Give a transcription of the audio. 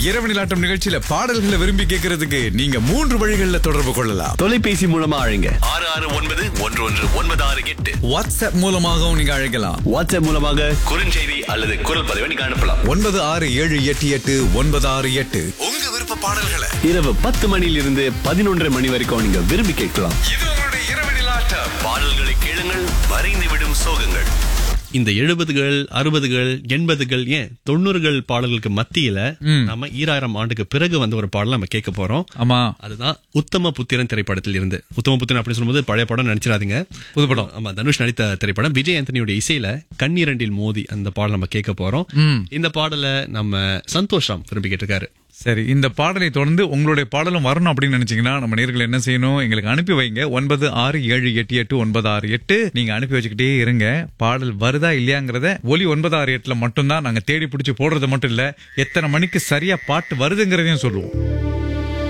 இரவு நிலாட்டம் நிகழ்ச்சியில பாடல்களை விரும்பி கேட்கறதுக்கு நீங்க மூன்று வழிகள்ல தொடர்பு கொள்ளலாம் தொலைபேசி மூலமா அழைங்க ஆறு ஆறு ஒன்பது ஒன்று ஒன்று ஒன்பது ஆறு எட்டு வாட்ஸ்அப் மூலமாகவும் நீங்க அழைக்கலாம் வாட்ஸ்அப் மூலமாக குறுஞ்செய்தி அல்லது குரல் பதிவை நீங்க அனுப்பலாம் ஒன்பது ஆறு ஏழு எட்டு எட்டு ஒன்பது ஆறு எட்டு உங்க விருப்ப பாடல்களை இரவு பத்து மணியிலிருந்து பதினொன்றரை மணி வரைக்கும் நீங்க விரும்பி கேட்கலாம் இது உங்களுடைய இரவு நிலாட்டம் பாடல்களை கேளுங்கள் மறைந்து விடும் சோகங்கள் இந்த எழுபதுகள் அறுபதுகள் எண்பதுகள் ஏன் தொண்ணூறுகள் பாடல்களுக்கு மத்தியில நம்ம ஈராயிரம் ஆண்டுக்கு பிறகு வந்த ஒரு பாடல் நம்ம கேட்க போறோம் ஆமா அதுதான் உத்தம புத்திரன் திரைப்படத்தில் இருந்து உத்தம புத்திரன் அப்படின்னு சொல்லும்போது பழைய படம் நினைச்சிடாதீங்க புது படம். ஆமா தனுஷ் நடித்த திரைப்படம் விஜய் ஆந்தனியோட இசையில கண்ணீரண்டில் மோதி அந்த பாடல் நம்ம கேட்க போறோம் இந்த பாடலை நம்ம சந்தோஷம் விரும்பி கேட்டிருக்காரு சரி இந்த பாடலை தொடர்ந்து உங்களுடைய பாடலும் வரணும் அப்படின்னு நினைச்சீங்கன்னா நம்ம நேர்கள் என்ன செய்யணும் எங்களுக்கு அனுப்பி வைங்க ஒன்பது ஆறு ஏழு எட்டு எட்டு ஒன்பது ஆறு எட்டு நீங்க அனுப்பி வச்சுக்கிட்டே இருங்க பாடல் வருதா இல்லையாங்கிறத ஒலி ஒன்பது ஆறு எட்டுல மட்டும்தான் நாங்க தேடி பிடிச்சி போடுறது மட்டும் இல்ல எத்தனை மணிக்கு சரியா பாட்டு வருதுங்கிறதையும் சொல்லுவோம்